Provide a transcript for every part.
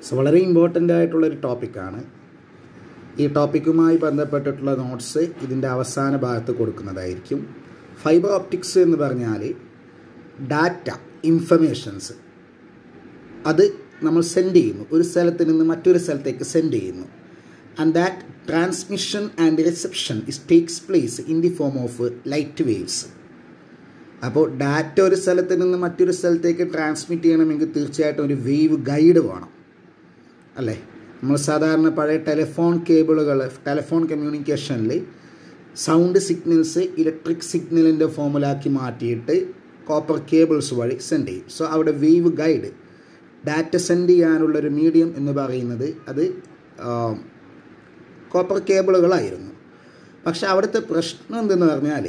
So വളരെ important ആയിട്ടുള്ളൊരു ടോപ്പിക്കാണ് ഈ ടോപ്പിക്കുമായി ബന്ധപ്പെട്ടിട്ടുള്ള നോട്ട്സ് ഇതിൻ്റെ അവസാന ഭാഗത്ത് കൊടുക്കുന്നതായിരിക്കും ഫൈബർ ഓപ്റ്റിക്സ് എന്ന് പറഞ്ഞാൽ ഡാറ്റ ഇൻഫർമേഷൻസ് അത് നമ്മൾ സെൻഡ് ചെയ്യുന്നു ഒരു സ്ഥലത്ത് നിന്ന് മറ്റൊരു സ്ഥലത്തേക്ക് സെൻഡ് ചെയ്യുന്നു and that transmission and reception is takes place in the form of light waves അപ്പോൾ ഡാറ്റ ഒരു സ്ഥലത്ത് നിന്ന് മറ്റൊരു സ്ഥലത്തേക്ക് ട്രാൻസ്മിറ്റ് ചെയ്യണമെങ്കിൽ തീർച്ചയായിട്ടും ഒരു വേവ് ഗൈഡ് വേണം അല്ലേ നമ്മൾ സാധാരണ പഴയ ടെലിഫോൺ കേബിളുകൾ ടെലിഫോൺ കമ്മ്യൂണിക്കേഷനിൽ സൗണ്ട് സിഗ്നൽസ് ഇലക്ട്രിക് സിഗ്നലിൻ്റെ ഫോമിലാക്കി മാറ്റിയിട്ട് കോപ്പർ കേബിൾസ് വഴി സെൻഡ് ചെയ്യും സോ അവിടെ വേവ് ഗൈഡ് ഡാറ്റ സെൻഡ് ചെയ്യാനുള്ളൊരു മീഡിയം എന്ന് പറയുന്നത് അത് കോപ്പർ കേബിളുകളായിരുന്നു പക്ഷെ അവിടുത്തെ പ്രശ്നം എന്തെന്ന് പറഞ്ഞാൽ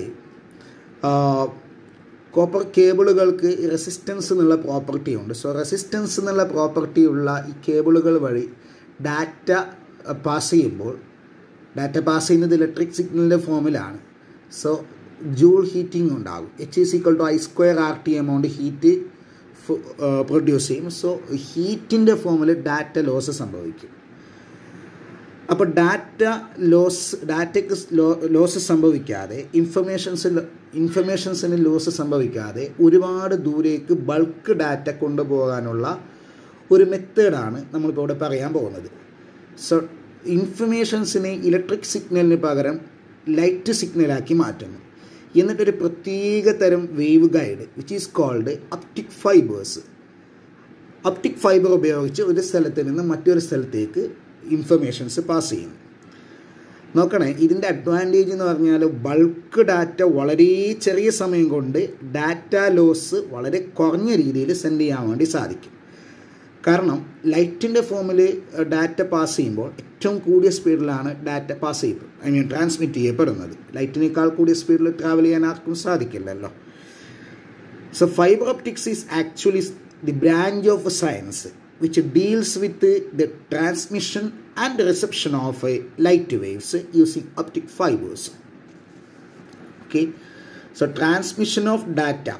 കോപ്പർ കേബിളുകൾക്ക് റെസിസ്റ്റൻസ് എന്നുള്ള പ്രോപ്പർട്ടി ഉണ്ട് സോ റെസിസ്റ്റൻസ് എന്നുള്ള പ്രോപ്പർട്ടി ഉള്ള ഈ കേബിളുകൾ വഴി ഡാറ്റ പാസ് ചെയ്യുമ്പോൾ ഡാറ്റ പാസ് ചെയ്യുന്നത് ഇലക്ട്രിക് സിഗ്നലിൻ്റെ ഫോമിലാണ് സോ ജൂൾ ഹീറ്റിംഗ് ഉണ്ടാകും H is equal to I square R T amount heat produce ചെയ്യും സോ ഹീറ്റിൻ്റെ ഫോമിൽ ഡാറ്റ ലോസ് സംഭവിക്കും അപ്പോൾ ഡാറ്റ ലോസ് ഡാറ്റയ്ക്ക് ലോസ് സംഭവിക്കാതെ ഇൻഫർമേഷൻസ് ഇൻഫർമേഷൻസിന് ലോസ് സംഭവിക്കാതെ ഒരുപാട് ദൂരേക്ക് ബൾക്ക് ഡാറ്റ കൊണ്ടുപോകാനുള്ള ഒരു മെത്തേഡാണ് നമ്മളിപ്പോൾ ഇവിടെ പറയാൻ പോകുന്നത് സോ ഇൻഫർമേഷൻസിനെ ഇലക്ട്രിക് സിഗ്നലിന് പകരം ലൈറ്റ് സിഗ്നലാക്കി മാറ്റുന്നു എന്നിട്ടൊരു പ്രത്യേക തരം wave guide which is called optic fibers optic fiber ഉപയോഗിച്ച് ഒരു സ്ഥലത്ത് നിന്ന് മറ്റൊരു സ്ഥലത്തേക്ക് ഇൻഫർമേഷൻസ് പാസ് ചെയ്യുന്നു നോക്കണേ ഇതിൻ്റെ അഡ്വാൻറ്റേജ് എന്ന് പറഞ്ഞാൽ ബൾക്ക് ഡാറ്റ വളരെ ചെറിയ സമയം കൊണ്ട് ഡാറ്റ ലോസ് വളരെ കുറഞ്ഞ രീതിയിൽ സെൻഡ് ചെയ്യാൻ വേണ്ടി സാധിക്കും കാരണം ലൈറ്റിൻ്റെ ഫോമിൽ ഡാറ്റ പാസ് ചെയ്യുമ്പോൾ ഏറ്റവും കൂടിയ സ്പീഡിലാണ് ഡാറ്റ പാസ് ചെയ്യപ്പെടും ഐ മീൻ ട്രാൻസ്മിറ്റ് ചെയ്യപ്പെടുന്നത് ലൈറ്റിനേക്കാൾ കൂടിയ സ്പീഡിൽ ട്രാവൽ ചെയ്യാൻ ആർക്കും സാധിക്കില്ലല്ലോ so fiber optics is actually the branch of science which deals with the transmission and reception of light waves using optic fibers. Okay, so transmission of data,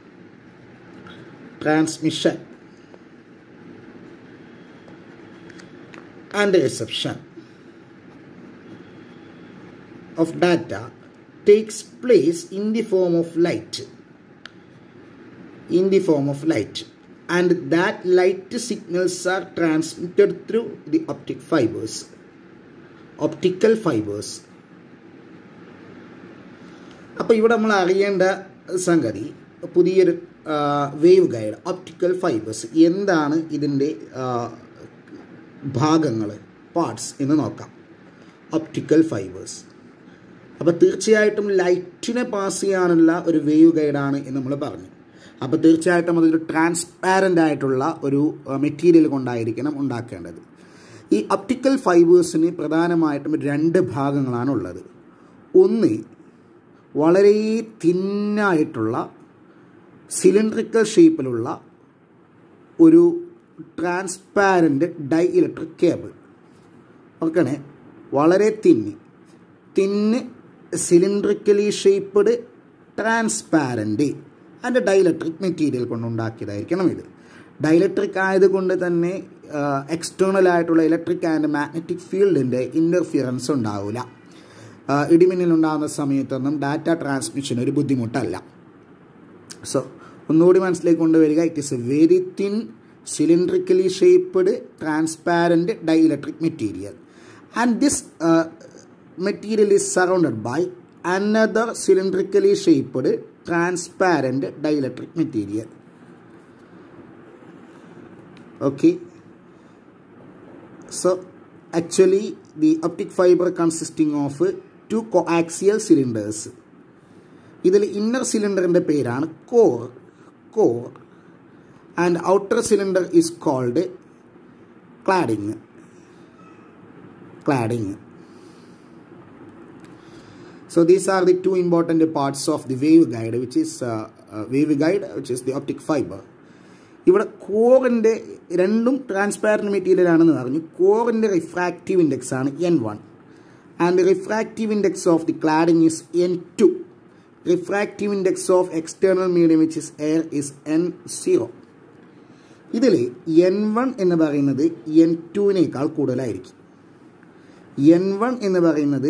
transmission and reception of data takes place in the form of light. In the form of light and that light signals are transmitted through the optic fibers optical fibers അപ്പോൾ ഇവിടെ നമ്മൾ അറിയേണ്ട സംഗതി പുതിയൊരു wave guide optical fibres എന്താണ് ഇതിൻ്റെ ഭാഗങ്ങൾ parts എന്ന് നോക്കാം ഒപ്റ്റിക്കൽ ഫൈബേഴ്സ് അപ്പോൾ തീർച്ചയായിട്ടും ലൈറ്റിനെ പാസ് ചെയ്യാനുള്ള ഒരു വേവ് ഗൈഡാണ് എന്ന് നമ്മൾ പറഞ്ഞു അപ്പോൾ തീർച്ചയായിട്ടും അതൊരു ട്രാൻസ്പാരൻ്റ് ആയിട്ടുള്ള ഒരു മെറ്റീരിയൽ കൊണ്ടായിരിക്കണം ഉണ്ടാക്കേണ്ടത് ഈ ഒപ്റ്റിക്കൽ ഫൈബേഴ്സിന് പ്രധാനമായിട്ടും രണ്ട് ഭാഗങ്ങളാണ് ഉള്ളത് ഒന്ന് വളരെ തിന്നായിട്ടുള്ള സിലിണ്ട്രിക്കൽ ഷേപ്പിലുള്ള ഒരു transparent dielectric cable okay വളരെ thin thin cylindrically shaped transparent അതിൻ്റെ ഡൈലക്ട്രിക് മെറ്റീരിയൽ കൊണ്ടുണ്ടാക്കിയതായിരിക്കണം ഇത് ഡൈലക്ട്രിക് ആയതുകൊണ്ട് തന്നെ എക്സ്റ്റേണൽ ആയിട്ടുള്ള ഇലക്ട്രിക് ആൻഡ് മാഗ്നറ്റിക് ഫീൽഡിൻ്റെ ഇൻ്റർഫിയറൻസ് ഉണ്ടാവില്ല ഇടിമിന്നലുണ്ടാകുന്ന സമയത്തൊന്നും ഡാറ്റ ട്രാൻസ്മിഷൻ ഒരു ബുദ്ധിമുട്ടല്ല സോ ഒന്നുകൂടി മനസ്സിലേക്ക് കൊണ്ടുവരിക it is a very thin cylindrically shaped transparent dielectric material and this material is surrounded by another cylindrically shaped transparent dielectric material okay so actually the optic fiber consisting of two coaxial cylinders ഇതിൽ inner സിലിണ്ടറിൻ്റെ പേരാണ് core core and outer cylinder is called cladding cladding So these are the two important parts of the waveguide, which is uh, uh, waveguide, which is the optic fiber. ഇവിടെ കോറിൻ്റെ രണ്ടും transparent material ആണെന്ന് പറഞ്ഞു കോറിൻ്റെ refractive index ആണ് N one and refractive index of the cladding is N two refractive index of external medium which is air is N zero ഇതിൽ N one എന്ന് പറയുന്നത് N ടുവിനേക്കാൾ കൂടുതലായിരിക്കും എൻ വൺ എന്ന് പറയുന്നത്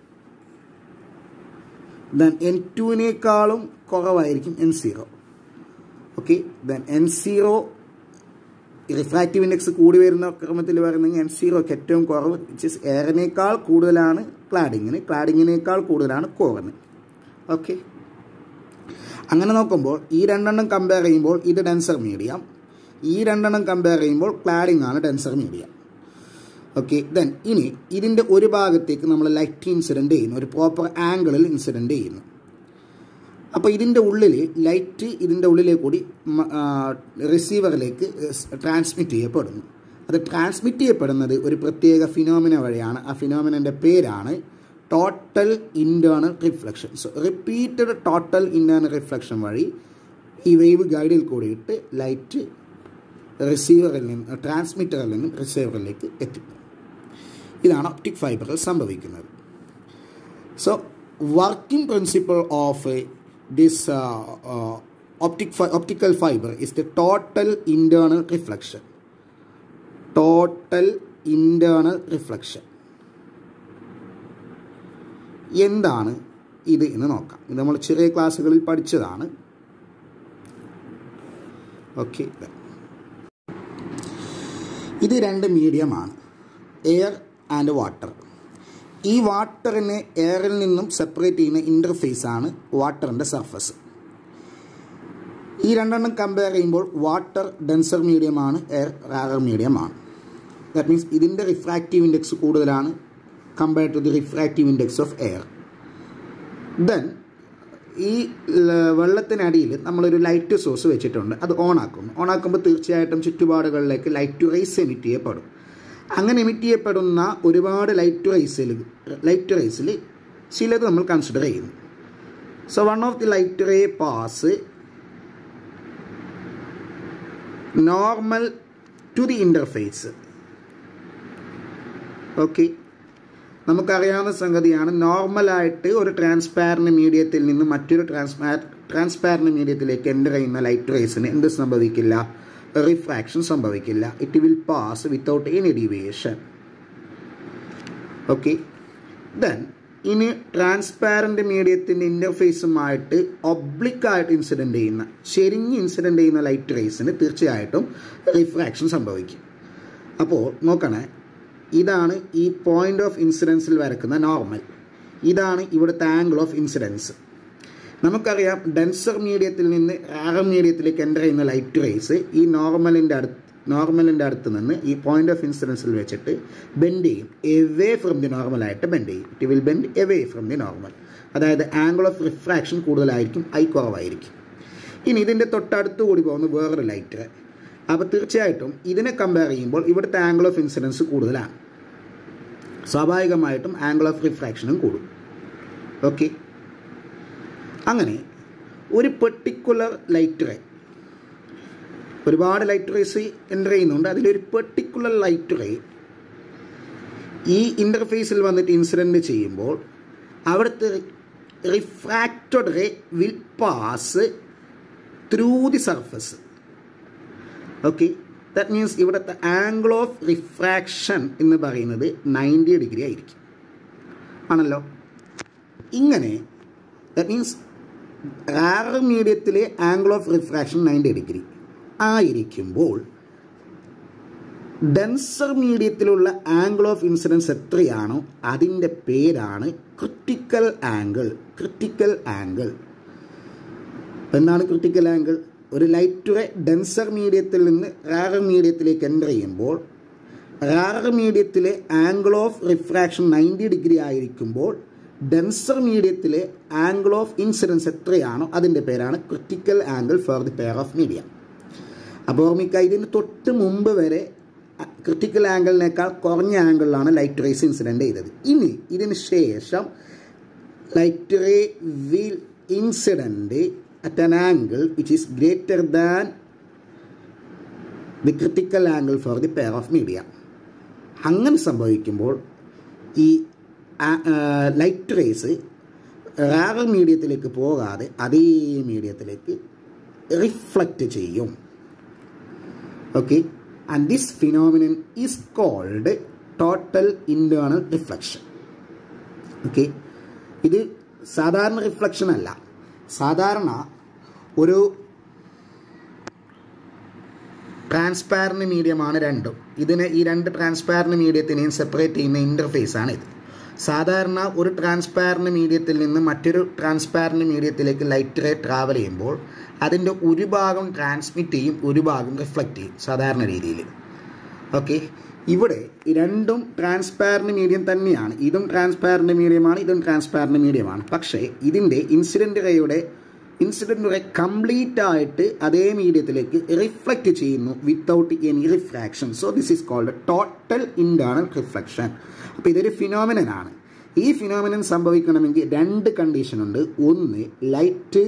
ദെൻ എൻ ടുവിനേക്കാളും കുറവായിരിക്കും N zero okay then N zero refractive index കൂടി വരുന്ന ക്രമത്തിൽ പറയുന്നെങ്കിൽ എൻ സീറോക്ക് ഏറ്റവും കുറവ് വിച്ച് ഇസ് എയറിനേക്കാൾ കൂടുതലാണ് ക്ലാഡിങ്ങിന് ക്ലാഡിങ്ങിനേക്കാൾ കൂടുതലാണ് കോറിന് ഓക്കെ അങ്ങനെ നോക്കുമ്പോൾ ഈ രണ്ടെണ്ണം കമ്പയർ ചെയ്യുമ്പോൾ ഇത് ഡെൻസർ മീഡിയം ഈ രണ്ടെണ്ണം കമ്പയർ ചെയ്യുമ്പോൾ ക്ലാഡിംഗ് ആണ് ഡെൻസർ മീഡിയം ഓക്കെ ദെൻ ഇനി ഇതിൻ്റെ ഒരു ഭാഗത്തേക്ക് നമ്മൾ ലൈറ്റ് ഇൻസിഡൻറ്റ് ചെയ്യുന്നു ഒരു പ്രോപ്പർ ആംഗിളിൽ ഇൻസിഡൻറ്റ് ചെയ്യുന്നു അപ്പോൾ ഇതിൻ്റെ ഉള്ളിൽ ലൈറ്റ് ഇതിൻ്റെ ഉള്ളിലേക്ക് കൂടി റിസീവറിലേക്ക് ട്രാൻസ്മിറ്റ് ചെയ്യപ്പെടുന്നു അത് ട്രാൻസ്മിറ്റ് ചെയ്യപ്പെടുന്നത് ഒരു പ്രത്യേക ഫിനോമിന വഴിയാണ് ആ ഫിനോമിനൻ്റെ പേരാണ് total internal reflection so repeated total internal reflection വഴി ഈ വേവ് ഗൈഡിൽ കൂടിയിട്ട് ലൈറ്റ് റിസീവറിൽ നിന്ന് ട്രാൻസ്മിറ്ററിൽ നിന്നും റിസീവറിലേക്ക് എത്തും ഇതാണ് ഒപ്റ്റിക് ഫൈബറിൽ സംഭവിക്കുന്നത് so working principle of this optic optical fiber is the total internal reflection total internal reflection എന്താണ് ഇത് എന്ന് നോക്കാം ഇത് നമ്മൾ ചെറിയ ക്ലാസ്സുകളിൽ പഠിച്ചതാണ് ഓക്കെ ഇത് രണ്ട് മീഡിയമാണ് എയർ ആൻഡ് വാട്ടർ ഈ വാട്ടറിനെ എയറിൽ നിന്നും സെപ്പറേറ്റ് ചെയ്യുന്ന ഇൻ്റർഫേസ് ആണ് വാട്ടറിൻ്റെ സർഫസ് ഈ രണ്ടെണ്ണം കമ്പയർ ചെയ്യുമ്പോൾ വാട്ടർ ഡെൻസർ മീഡിയമാണ് എയർ റാറർ മീഡിയമാണ് ദാറ്റ് മീൻസ് ഇതിൻ്റെ റിഫ്രാക്റ്റീവ് ഇൻഡെക്സ് കൂടുതലാണ് compared to the refractive index of air then ഈ വെള്ളത്തിനടിയിൽ നമ്മളൊരു ലൈറ്റ് സോഴ്സ് വെച്ചിട്ടുണ്ട് അത് ഓൺ ആക്കുന്നു ഓൺ ആക്കുമ്പോൾ തീർച്ചയായിട്ടും ചുറ്റുപാടുകളിലേക്ക് ലൈറ്റ് റൈസ് എമിറ്റ് ചെയ്യപ്പെടും അങ്ങനെ എമിറ്റ് ചെയ്യപ്പെടുന്ന ഒരുപാട് ലൈറ്റ് റൈസിൽ ലൈറ്റ് റൈസിൽ ചിലത് നമ്മൾ കൺസിഡർ ചെയ്യുന്നു so one of the light ray pass normal to the interface okay നമുക്കറിയാവുന്ന സംഗതിയാണ് നോർമലായിട്ട് ഒരു ട്രാൻസ്പാരൻ്റ് മീഡിയത്തിൽ നിന്ന് മറ്റൊരു ട്രാൻസ്പാ ട്രാൻസ്പാരൻ്റ് മീഡിയത്തിലേക്ക് എൻ്റർ ചെയ്യുന്ന ലൈറ്റ് റേസിന് എന്ത് സംഭവിക്കില്ല റിഫ്രാക്ഷൻ സംഭവിക്കില്ല it will pass without any deviation okay then ഇനി ട്രാൻസ്പാരൻ്റ് മീഡിയത്തിൻ്റെ ഇൻ്റർഫേസുമായിട്ട് ഒബ്ലിക്കായിട്ട് ഇൻസിഡൻറ്റ് ചെയ്യുന്ന ചെരിഞ്ഞ് ഇൻസിഡൻറ്റ് ചെയ്യുന്ന ലൈറ്റ് റേസിന് തീർച്ചയായിട്ടും റിഫ്രാക്ഷൻ സംഭവിക്കും അപ്പോൾ നോക്കണേ ഇതാണ് ഈ പോയിന്റ് ഓഫ് ഇൻസിഡൻസിൽ വരക്കുന്ന നോർമൽ ഇതാണ് ഇവിടുത്തെ ആംഗിൾ ഓഫ് ഇൻസിഡൻസ് നമുക്കറിയാം ഡെൻസർ മീഡിയത്തിൽ നിന്ന് റാറർ മീഡിയത്തിലേക്ക് എൻ്റർ ചെയ്യുന്ന ലൈറ്റ് റേസ് ഈ നോർമലിൻ്റെ അടുത്ത് നോർമലിൻ്റെ അടുത്ത് നിന്ന് ഈ പോയിന്റ് ഓഫ് ഇൻസിഡൻസിൽ വെച്ചിട്ട് ബെൻഡ് ചെയ്യും എവേ ഫ്രം ദി നോർമലായിട്ട് ബെൻഡ് ചെയ്യും it will bend away from the normal അതായത് ആംഗിൾ ഓഫ് റിഫ്രാക്ഷൻ കൂടുതലായിരിക്കും ഐ കുറവായിരിക്കും ഇനി ഇതിൻ്റെ തൊട്ടടുത്ത് കൂടി പോകുന്ന വേറൊരു ലൈറ്റ് അപ്പോൾ തീർച്ചയായിട്ടും ഇതിനെ കമ്പയർ ചെയ്യുമ്പോൾ ഇവിടുത്തെ ആംഗിൾ ഓഫ് ഇൻസിഡൻസ് കൂടുതലാണ് സ്വാഭാവികമായിട്ടും ആംഗിൾ ഓഫ് റിഫ്രാക്ഷനും കൂടും ഓക്കെ അങ്ങനെ ഒരു പെർട്ടിക്കുലർ ലൈറ്റ് റേ ഒരുപാട് ലൈറ്റ് റേസ് എൻ്റർ ചെയ്യുന്നുണ്ട് അതിലൊരു പെർട്ടിക്കുലർ ലൈറ്റ് റേ ഈ ഇൻ്റർഫേസിൽ വന്നിട്ട് ഇൻസിഡൻറ്റ് ചെയ്യുമ്പോൾ അവിടുത്തെ refracted ray will pass through the surface okay that means ഇവിടുത്തെ ആംഗിൾ ഓഫ് റിഫ്രാക്ഷൻ എന്ന് പറയുന്നത് നയൻറ്റി ഡിഗ്രി ആയിരിക്കും ആണല്ലോ ഇങ്ങനെ ദാറ്റ് മീൻസ് റാർ മീഡിയത്തിലെ angle of refraction ninety degree ആയിരിക്കുമ്പോൾ ഡെൻസർ മീഡിയത്തിലുള്ള ആംഗിൾ ഓഫ് ഇൻസിഡൻസ് എത്രയാണോ അതിൻ്റെ പേരാണ് ക്രിട്ടിക്കൽ ആംഗിൾ ക്രിട്ടിക്കൽ ആംഗിൾ എന്താണ് ക്രിട്ടിക്കൽ ആംഗിൾ ഒരു ലൈറ്റ് റേ ഡെൻസർ മീഡിയത്തിൽ നിന്ന് റാറർ മീഡിയത്തിലേക്ക് എൻ്റർ ചെയ്യുമ്പോൾ റാറർ മീഡിയത്തിലെ angle of refraction ninety degree ആയിരിക്കുമ്പോൾ ഡെൻസർ മീഡിയത്തിലെ ആംഗിൾ ഓഫ് ഇൻസിഡൻസ് എത്രയാണോ അതിൻ്റെ പേരാണ് critical angle for the pair of media അപ്പോൾ ഓർമ്മിക്കുക ഇതിന് തൊട്ട് മുമ്പ് വരെ ക്രിട്ടിക്കൽ ആംഗിളിനേക്കാൾ കുറഞ്ഞ ആംഗിളിലാണ് ലൈറ്റ് റേസ് ഇൻസിഡൻറ്റ് ചെയ്തത് ഇനി ഇതിന് ശേഷം light ray will incident at an angle which is greater than the critical angle for the pair of media അങ്ങനെ സംഭവിക്കുമ്പോൾ ഈ ലൈറ്റ് റേസ് റാറർ മീഡിയത്തിലേക്ക് പോകാതെ അതേ മീഡിയത്തിലേക്ക് റിഫ്ലക്റ്റ് ചെയ്യും okay and this phenomenon is called total internal reflection okay ഇത് സാധാരണ റിഫ്ലക്ഷൻ അല്ല സാധാരണ ഒരു ട്രാൻസ്പാരൻ്റ് മീഡിയമാണ് രണ്ടും ഇതിനെ ഈ രണ്ട് ട്രാൻസ്പാരൻ്റ് മീഡിയത്തിനെയും സെപ്പറേറ്റ് ചെയ്യുന്ന ഇൻ്റർഫേസ് ആണ് ഇത് സാധാരണ ഒരു ട്രാൻസ്പാരൻ്റ് മീഡിയത്തിൽ നിന്ന് മറ്റൊരു ട്രാൻസ്പാരൻ്റ് മീഡിയത്തിലേക്ക് ലൈറ്റ് റേ ട്രാവൽ ചെയ്യുമ്പോൾ അതിൻ്റെ ഒരു ഭാഗം ട്രാൻസ്മിറ്റ് ചെയ്യും ഒരു ഭാഗം റിഫ്ലക്റ്റ് ചെയ്യും സാധാരണ രീതിയിൽ ഓക്കെ ഇവിടെ രണ്ടും ട്രാൻസ്പാരൻ്റ് മീഡിയം തന്നെയാണ് ഇതും ട്രാൻസ്പാരൻ്റ് മീഡിയമാണ് ഇതും ട്രാൻസ്പാരൻ്റ് മീഡിയമാണ് പക്ഷേ ഇതിൻ്റെ ഇൻസിഡൻറ്റ് റേയുടെ ഇൻസിഡൻറ്റ് റേ കംപ്ലീറ്റ് ആയിട്ട് അതേ മീഡിയത്തിലേക്ക് റിഫ്ലക്റ്റ് ചെയ്യുന്നു without any refraction so this is called total internal reflection അപ്പോൾ ഇതൊരു ഫിനോമിനനാണ് ഈ ഫിനോമിനൻ സംഭവിക്കണമെങ്കിൽ രണ്ട് കണ്ടീഷൻ ഉണ്ട് ഒന്ന് ലൈറ്റ്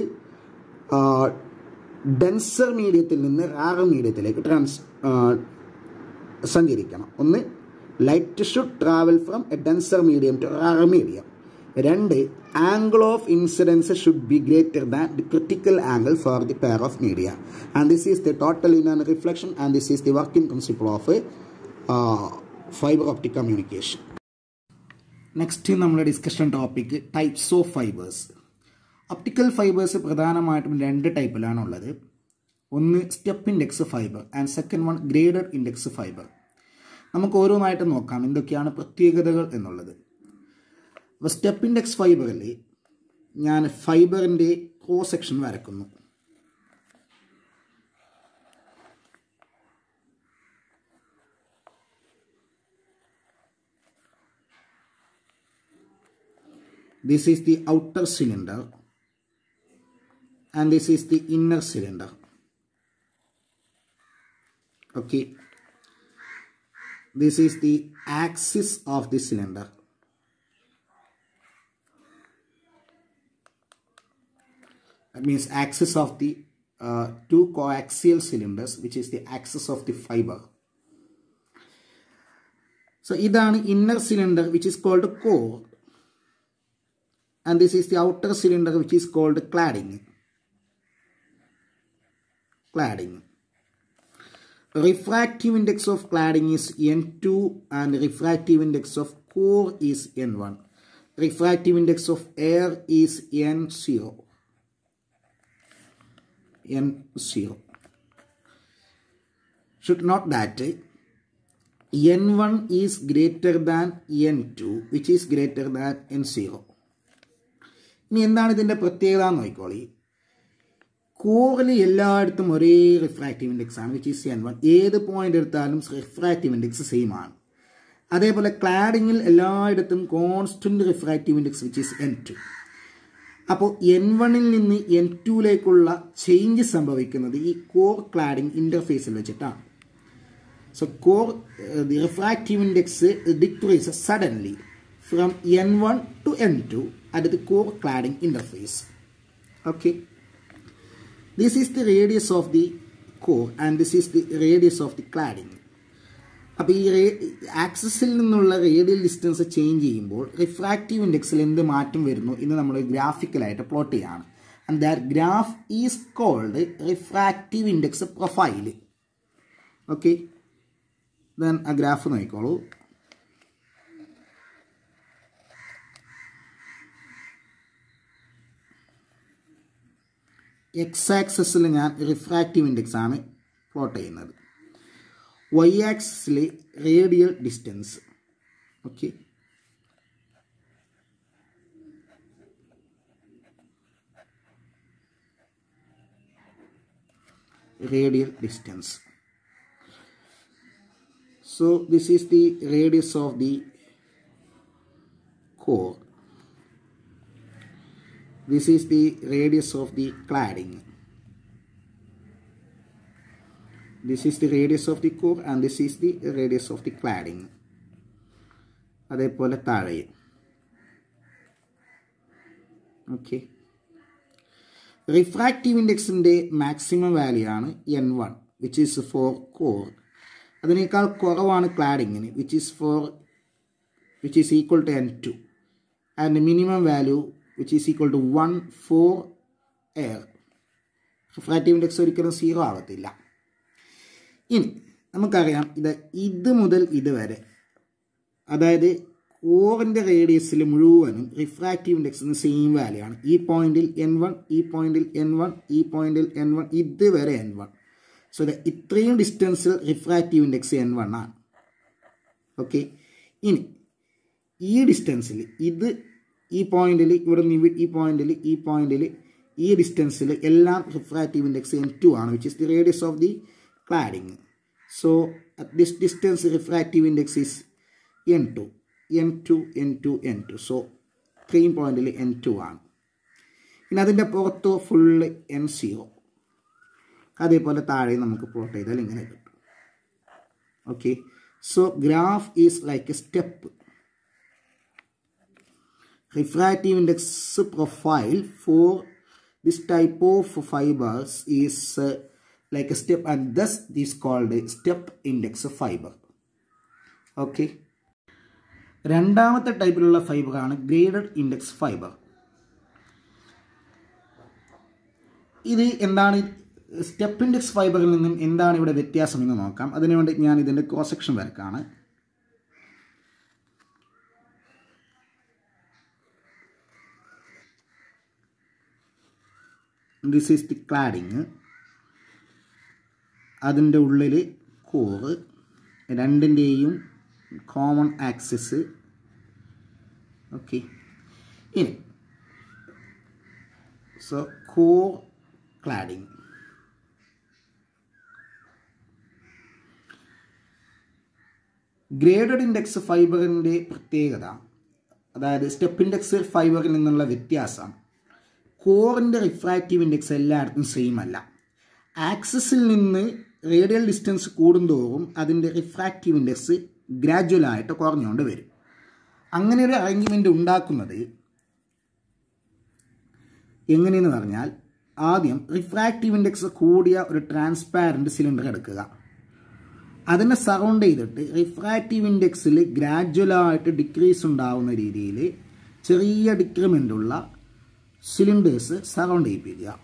ഡെൻസർ മീഡിയത്തിൽ നിന്ന് റാർ മീഡിയത്തിലേക്ക് ട്രാൻസ് സഞ്ചരിക്കണം ഒന്ന് light should travel from a denser medium to rare medium രണ്ട് angle of incidence should be greater than the critical angle for the pair of media and this is the total in reflection and this is the working principle of fibre optic communication next നമ്മുടെ discussion topic types of fibres optical fibres പ്രധാനമായിട്ടും രണ്ട് ടൈപ്പിലാണ് ഉള്ളത് ഒന്ന് step index fibre and second one graded index fibre നമുക്ക് ഓരോന്നായിട്ട് നോക്കാം എന്തൊക്കെയാണ് പ്രത്യേകതകൾ എന്നുള്ളത് അപ്പോൾ സ്റ്റെപ്പ് ഇൻഡെക്സ് ഫൈബറിൽ ഞാൻ ഫൈബറിൻ്റെ ക്രോസ് സെക്ഷൻ വരക്കുന്നു this is the outer cylinder and this is the inner cylinder okay this is the axis of the cylinder that means axis of the uh, two coaxial cylinders which is the axis of the fiber so ഇതാണ് inner cylinder which is called core and this is the outer cylinder which is called cladding cladding refractive index of cladding is n2 and refractive index of core is n1 refractive index of air is n0 n0 should note that n1 is greater than n2 which is greater than n0 ഇനി എന്താണ് ഇതിൻ്റെ പ്രത്യേകത എന്ന് നോക്കിക്കോളി കോറിൽ എല്ലായിടത്തും ഒരേ refractive index ആണ് which is N one ഏത് പോയിന്റ് എടുത്താലും റിഫ്രാക്റ്റീവ് ഇൻഡെക്സ് സെയിം ആണ് അതേപോലെ ക്ലാഡിങ്ങിൽ എല്ലായിടത്തും constant refractive index which is N two അപ്പോൾ എൻ വണ്ണിൽ നിന്ന് എൻ ടുവിലേക്കുള്ള ചേഞ്ച് സംഭവിക്കുന്നത് ഈ കോർ ക്ലാഡിംഗ് ഇൻ്റർഫേസിൽ വെച്ചിട്ടാണ് so core the refractive index decrease suddenly from N1 to N2 at the core cladding interface. Okay. This is the radius of the core and this is the radius of the cladding. അപ്പോൾ ഈ ray ആക്സസിൽ നിന്നുള്ള radial distance change ചെയ്യുമ്പോൾ refractive ഇൻഡെക്സിൽ എന്ത് മാറ്റം വരുന്നു എന്ന് നമ്മൾ ഗ്രാഫിക്കലായിട്ട് പ്ലോട്ട് ചെയ്യാണ് and that graph is called refractive index profile okay then ആ ഗ്രാഫ് നോക്കിക്കോളൂ എക്സ് ആക്സസിൽ ഞാൻ റിഫ്രാക്റ്റീവ് ഇൻഡെക്സ് ആണ് പ്ലോട്ട് ചെയ്യുന്നത് വൈ ആക്സിസിൽ radial distance okay radial distance so this is the radius of the core this is the radius of the cladding this is the radius of the core and this is the radius of the cladding അതേപോലെ താഴെയും okay refractive ഇൻഡെക്സിൻ്റെ maximum value ആണ് N one which is for core അതിനേക്കാൾ കുറവാണ് ക്ലാഡിങ്ങിന് which is for which is equal to N two and minimum value which is equal to one for air refractive index ഒരിക്കലും zero ആവത്തില്ല ഇനി നമുക്കറിയാം ഇത് ഇത് മുതൽ ഇത് വരെ അതായത് കോറിൻ്റെ റേഡിയസിൽ മുഴുവനും റിഫ്രാക്റ്റീവ് ഇൻഡെക്സിന് സെയിം വാല്യൂ ആണ് ഈ പോയിന്റിൽ എൻ വൺ ഈ പോയിന്റിൽ എൻ വൺ ഈ പോയിന്റിൽ എൻ വൺ ഇതുവരെ എൻ വൺ സോ ഇത് ഇത്രയും ഡിസ്റ്റൻസിൽ റിഫ്രാക്റ്റീവ് ഇൻഡെക്സ് എൻ വൺ ആണ് ഓക്കെ ഇനി ഈ ഡിസ്റ്റൻസിൽ ഇത് ഈ പോയിന്റിൽ ഇവിടെ നിന്ന് ഈ പോയിന്റിൽ ഈ പോയിന്റിൽ ഈ ഡിസ്റ്റൻസിൽ എല്ലാം റിഫ്രാക്റ്റീവ് ഇൻഡെക്സ് എൻ ടു ആണ് which is the radius of the cladding so at this distance refractive index is N two N two N two N two so ഇത്രയും പോയിന്റിൽ എൻ ടു ആണ് പിന്നെ അതിൻ്റെ പുറത്ത് ഫുള്ള് എൻ സീറോ അതേപോലെ താഴെ നമുക്ക് പ്ലോട്ട് ചെയ്താൽ ഇങ്ങനെ കിട്ടും okay so graph is like a step refractive index profile for this type of fibers is uh, like a step and thus this called a step index fiber okay രണ്ടാമത്തെ ടൈപ്പിലുള്ള ഫൈബറാണ് graded index fibre ഇത് എന്താണ് step index ഫൈബറിൽ നിന്നും എന്താണ് ഇവിടെ വ്യത്യാസം എന്ന് നോക്കാം അതിനുവേണ്ടി ഞാൻ ഇതിൻ്റെ ക്രോസ് സെക്ഷൻ വരക്കാണ് ദിസ് ഈസ് ദി ക്ലാഡിങ് അതിൻ്റെ ഉള്ളിൽ കോറ് രണ്ടിൻ്റെയും കോമൺ ആക്സസ് ഓക്കെ ഇനി so core cladding graded index ഫൈബറിൻ്റെ പ്രത്യേകത അതായത് സ്റ്റെപ്പ് ഇൻഡെക്സ് ഫൈബറിൽ നിന്നുള്ള വ്യത്യാസം കോറിൻ്റെ റിഫ്രാക്റ്റീവ് ഇൻഡെക്സ് എല്ലായിടത്തും സെയിം അല്ല ആക്സസിൽ നിന്ന് റേഡിയൽ ഡിസ്റ്റൻസ് കൂടുന്തോറും അതിൻ്റെ റിഫ്രാക്റ്റീവ് ഇൻഡെക്സ് ഗ്രാജുവലായിട്ട് കുറഞ്ഞുകൊണ്ട് വരും അങ്ങനെ ഒരു അറേഞ്ച്മെൻ്റ് ഉണ്ടാക്കുന്നത് എങ്ങനെയെന്ന് പറഞ്ഞാൽ ആദ്യം റിഫ്രാക്റ്റീവ് ഇൻഡെക്സ് കൂടിയ ഒരു ട്രാൻസ്പാരൻറ്റ് സിലിണ്ടർ എടുക്കുക അതിനെ സറൗണ്ട് ചെയ്തിട്ട് റിഫ്രാക്റ്റീവ് ഇൻഡെക്സിൽ ഗ്രാജുവലായിട്ട് ഡിക്രീസ് ഉണ്ടാവുന്ന രീതിയിൽ ചെറിയ ഡിക്രിമെൻ്റ് ഉള്ള സിലിണ്ടേഴ്സ് സറൗണ്ട് ചെയ്യിപ്പിക്കുക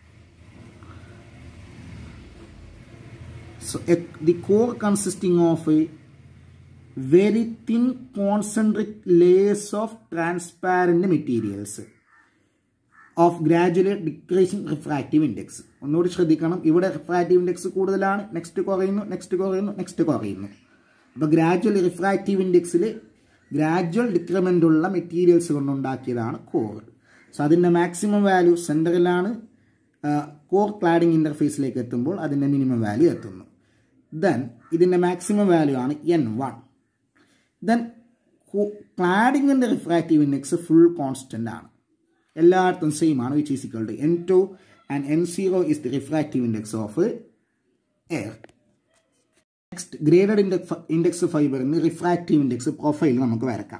So a, the core consisting of a very thin concentric layers of transparent materials of gradually decreasing refractive index. ഒന്നുകൂടി ശ്രദ്ധിക്കണം ഇവിടെ റിഫ്രാക്റ്റീവ് ഇൻഡെക്സ് കൂടുതലാണ് നെക്സ്റ്റ് കുറയുന്നു നെക്സ്റ്റ് കുറയുന്നു നെക്സ്റ്റ് കുറയുന്നു അപ്പോൾ ഗ്രാജുവൽ റിഫ്രാക്റ്റീവ് ഇൻഡെക്സിൽ ഗ്രാജുവൽ ഡിക്രിമെൻ്റ് ഉള്ള മെറ്റീരിയൽസ് കൊണ്ടുണ്ടാക്കിയതാണ് കോർ സോ അതിൻ്റെ മാക്സിമം വാല്യൂ സെൻറ്ററിലാണ് കോർ ക്ലാഡിംഗ് ഇൻ്റർഫേസിലേക്ക് എത്തുമ്പോൾ അതിൻ്റെ മിനിമം വാല്യൂ എത്തുന്നു ദെൻ ഇതിൻ്റെ മാക്സിമം വാല്യൂ ആണ് എൻ വൺ ദെൻ ക്ലാഡിങ്ങിൻ്റെ റിഫ്രാക്റ്റീവ് ഇൻഡെക്സ് ഫുൾ കോൺസ്റ്റൻ്റ് ആണ് എല്ലായിടത്തും സെയിം ആണ് which is equal to N two and N zero is the refractive index of air next graded index index ഫൈബറിന് refractive index profile നമുക്ക് വരക്കാം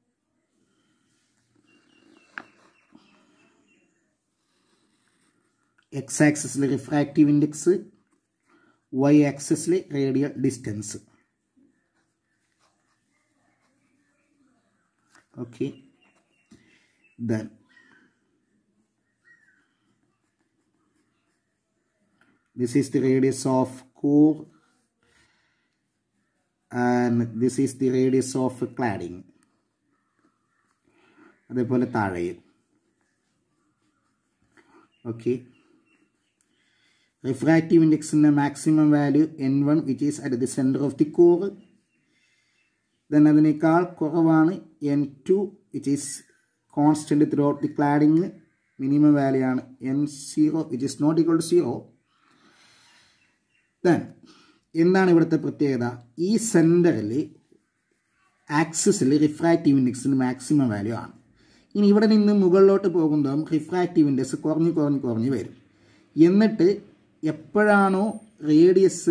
X ആക്സിസിൽ refractive index Y ആക്സിസിൽ radial distance okay then this is the radius of core and this is the radius of cladding അതേപോലെ താഴെയും okay refractive ഇൻഡെക്സിൻ്റെ maximum value N one which is at the centre of the core then അതിനേക്കാൾ കുറവാണ് N two which is constant throughout the cladding minimum value ആണ് N zero which is not equal to zero then എന്താണ് ഇവിടുത്തെ പ്രത്യേകത ഈ സെൻറ്ററിൽ ആക്സിസിൽ refractive ഇൻഡെക്സിന് maximum value ആണ് ഇനി ഇവിടെ നിന്ന് മുകളിലോട്ട് പോകുമ്പോഴും റിഫ്രാക്റ്റീവ് ഇൻഡെക്സ് കുറഞ്ഞ് കുറഞ്ഞ് കുറഞ്ഞ് വരും എന്നിട്ട് എപ്പോഴാണോ റേഡിയസ്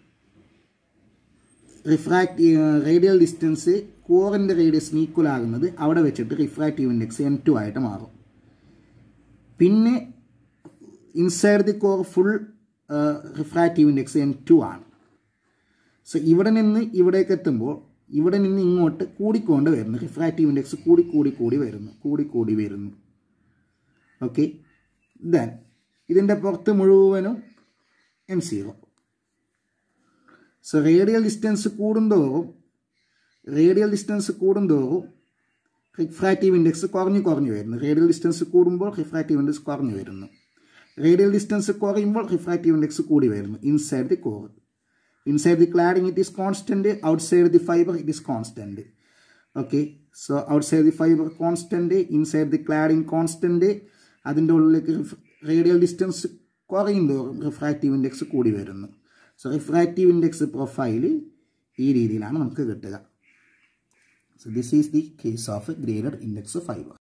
റിഫ്രാക്റ്റ് റേഡിയൽ ഡിസ്റ്റൻസ് കോറിൻ്റെ റേഡിയസിന് ഈക്വൽ ആകുന്നത് അവിടെ വെച്ചിട്ട് റിഫ്രാക്റ്റീവ് ഇൻഡെക്സ് എൻ ടു ആയിട്ട് മാറും പിന്നെ inside the core full refractive index N two ആണ് സോ ഇവിടെ നിന്ന് ഇവിടേക്ക് എത്തുമ്പോൾ ഇവിടെ നിന്ന് ഇങ്ങോട്ട് കൂടിക്കൊണ്ട് വരുന്നു റിഫ്രാക്റ്റീവ് ഇൻഡെക്സ് കൂടി കൂടി കൂടി വരുന്നു കൂടി കൂടി വരുന്നു ഓക്കെ ദെൻ ഇതിൻ്റെ പുറത്ത് മുഴുവനും M zero so radial distance കൂടുന്തോറും റേഡിയൽ ഡിസ്റ്റൻസ് കൂടുന്തോറും റിഫ്രാക്റ്റീവ് ഇൻഡെക്സ് കുറഞ്ഞു കുറഞ്ഞു വരുന്നു റേഡിയൽ ഡിസ്റ്റൻസ് കൂടുമ്പോൾ റിഫ്രാക്റ്റീവ് ഇൻഡെക്സ് കുറഞ്ഞു വരുന്നു റേഡിയൽ ഡിസ്റ്റൻസ് കുറയുമ്പോൾ റിഫ്രാക്റ്റീവ് ഇൻഡെക്സ് കൂടി വരുന്നു inside the core inside the cladding it is constant outside the fibre it is constant okay so outside the fibre constant inside the cladding constant അതിൻ്റെ ഉള്ളിലേക്ക് radial distance കുറയും തോറും refractive index കൂടി വരുന്നു so refractive index profile ഈ രീതിയിലാണ് നമുക്ക് കിട്ടുക so this is the case of graded index fibre